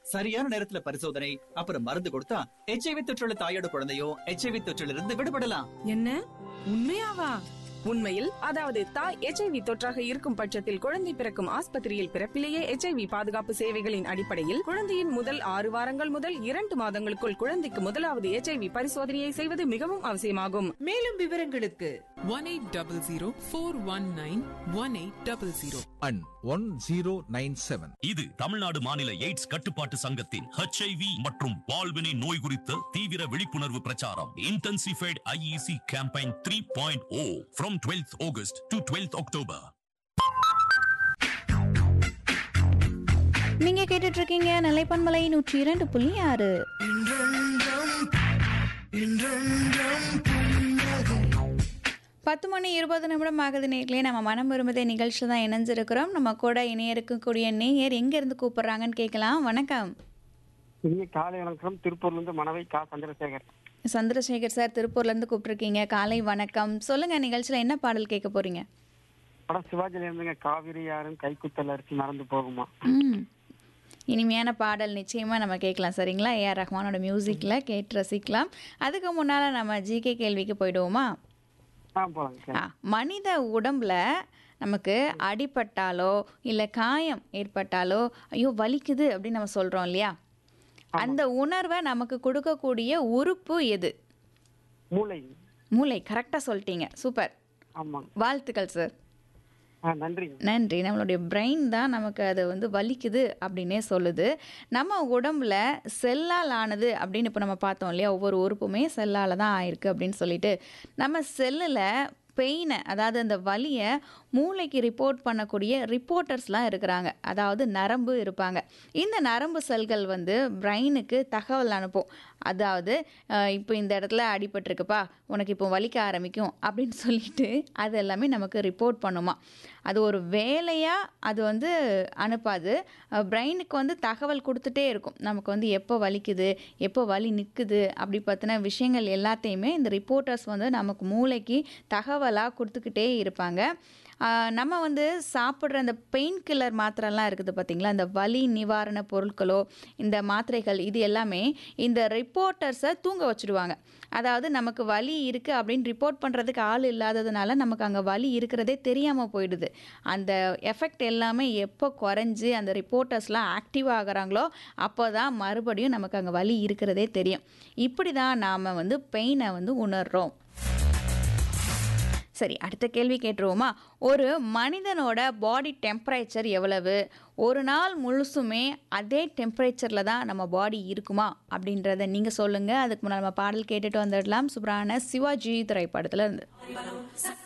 சரியான நேரத்துல பரிசோதனை அப்புறம் மருந்து கொடுத்தா எச்ஐவி தொற்றுள்ள தாயோட குழந்தையும் எச்ஐவி தொற்றிலிருந்து இருந்து விடுபடலாம் என்ன உண்மையாவா உண்மையில் அதாவது தாய் எச்ஐவி தொற்றாக இருக்கும் பட்சத்தில் குழந்தை பிறக்கும் ஆஸ்பத்திரியில் பிறப்பிலேயே எச்ஐவி பாதுகாப்பு சேவைகளின் அடிப்படையில் குழந்தையின் முதல் ஆறு வாரங்கள் முதல் இரண்டு மாதங்களுக்குள் குழந்தைக்கு முதலாவது எச்ஐவி பரிசோதனையை செய்வது மிகவும் அவசியமாகும் மேலும் விவரங்களுக்கு one 1800 and one zero nine seven இது தமிழ்நாடு மாநில எய்ட்ஸ் கட்டுப்பாட்டு சங்கத்தின் ஹெச்ஐவி மற்றும் பால்வினை நோய் குறித்த தீவிர விழிப்புணர்வு பிரச்சாரம் intensified IEC campaign three point o from twelfth August to twelfth October நீங்க கேட்டுட்டு இருக்கீங்க நிலைப்பன்மலை நூற்றி இரண்டு புள்ளி ஆறு பத்து மணி இருபது நிமிடம் ஆகுது நேர்களே நம்ம மனம் விரும்புதே நிகழ்ச்சி தான் இணைஞ்சிருக்கிறோம் நம்ம கூட இணைய இருக்கக்கூடிய நேயர் எங்க இருந்து கூப்பிடுறாங்கன்னு கேட்கலாம் வணக்கம் இனிய காலை வணக்கம் திருப்பூர்ல இருந்து மனவை கா சந்திரசேகர் சந்திரசேகர் சார் திருப்பூர்ல இருந்து கூப்பிட்டுருக்கீங்க காலை வணக்கம் சொல்லுங்க நிகழ்ச்சியில என்ன பாடல் கேட்க போறீங்க படம் சிவாஜில இருந்துங்க காவிரி யாரும் கைக்குத்தல் அரிசி மறந்து போகுமா ம் இனிமையான பாடல் நிச்சயமாக நம்ம கேட்கலாம் சரிங்களா ஏஆர் ரஹ்மானோட மியூசிக்கில் கேட்டு ரசிக்கலாம் அதுக்கு முன்னால் நம்ம ஜிகே கேள்விக்கு போயிடுவோமா ஆ போலாங்க ஆ, மனித உடம்புல நமக்கு அடிபட்டாலோ இல்லை காயம் ஏற்பட்டாலோ ஐயோ வலிக்குது அப்படின்னு நம்ம சொல்கிறோம் இல்லையா அந்த உணர்வை நமக்கு கொடுக்கக்கூடிய உறுப்பு எது மூளை மூளை கரெக்டாக சொல்லிட்டீங்க சூப்பர் ஆமாங்க வாழ்த்துக்கள் சார் ஆ நன்றிங்க நன்றி நம்மளுடைய பிரெயின் தான் நமக்கு அது வந்து வலிக்குது அப்படின்னே சொல்லுது நம்ம உடம்புல செல்லால் ஆனது அப்படின்னு இப்போ நம்ம பார்த்தோம் இல்லையா ஒவ்வொரு உறுப்புமே செல்லால் தான் ஆயிருக்கு அப்படின்னு சொல்லிட்டு நம்ம செல்லில் பெயினை அதாவது அந்த வலியை மூளைக்கு ரிப்போர்ட் பண்ணக்கூடிய ரிப்போர்ட்டர்ஸ்லாம் இருக்கிறாங்க அதாவது நரம்பு இருப்பாங்க இந்த நரம்பு செல்கள் வந்து பிரெயினுக்கு தகவல் அனுப்பும் அதாவது அஹ், இப்போ இந்த இடத்துல அடிபட்டிருக்குப்பா உனக்கு இப்போ வலிக்க ஆரம்பிக்கும் அப்படின்னு சொல்லிட்டு அது எல்லாமே நமக்கு ரிப்போர்ட் பண்ணுமா அது ஒரு வேலையாக அது வந்து அனுப்பாது பிரெயினுக்கு வந்து தகவல் கொடுத்துட்டே இருக்கும் நமக்கு வந்து எப்போ வலிக்குது எப்போ வலி நிற்குது அப்படி பற்றின விஷயங்கள் எல்லாத்தையுமே இந்த ரிப்போர்ட்டர்ஸ் வந்து நமக்கு மூளைக்கு தகவலாக கொடுத்துக்கிட்டே இருப்பாங்க ஆஹ் நம்ம வந்து சாப்பிட்ற அந்த பெயின் கில்லர் மாத்திரைலாம் இருக்குது பார்த்தீங்களா இந்த வலி நிவாரண பொருட்களோ இந்த மாத்திரைகள் இது எல்லாமே இந்த ரிப்போர்ட்டர்ஸை தூங்க வச்சுடுவாங்க அதாவது நமக்கு வலி இருக்குது அப்படின்னு ரிப்போர்ட் பண்ணுறதுக்கு ஆள் இல்லாததுனால நமக்கு அங்கே வலி இருக்கிறதே தெரியாமல் போயிடுது அந்த எஃபெக்ட் எல்லாமே எப்போ குறைஞ்சி அந்த ரிப்போர்ட்டர்ஸ்லாம் ஆக்டிவ் ஆகுறாங்களோ அப்போ தான் மறுபடியும் நமக்கு அங்கே வலி இருக்கிறதே தெரியும் இப்படி தான் நாம் வந்து பெயினை வந்து உணர்றோம் சரி அடுத்த கேள்வி கேட்டுருவோமா ஒரு மனிதனோட பாடி டெம்பரேச்சர் எவ்வளவு ஒரு நாள் முழுசுமே அதே டெம்பரேச்சரில் தான் நம்ம பாடி இருக்குமா அப்படின்றத நீங்கள் சொல்லுங்கள் அதுக்கு முன்னாடி நம்ம பாடல் கேட்டுட்டு வந்துடலாம் சுப்ரான சிவாஜி திரைப்படத்துல இருந்து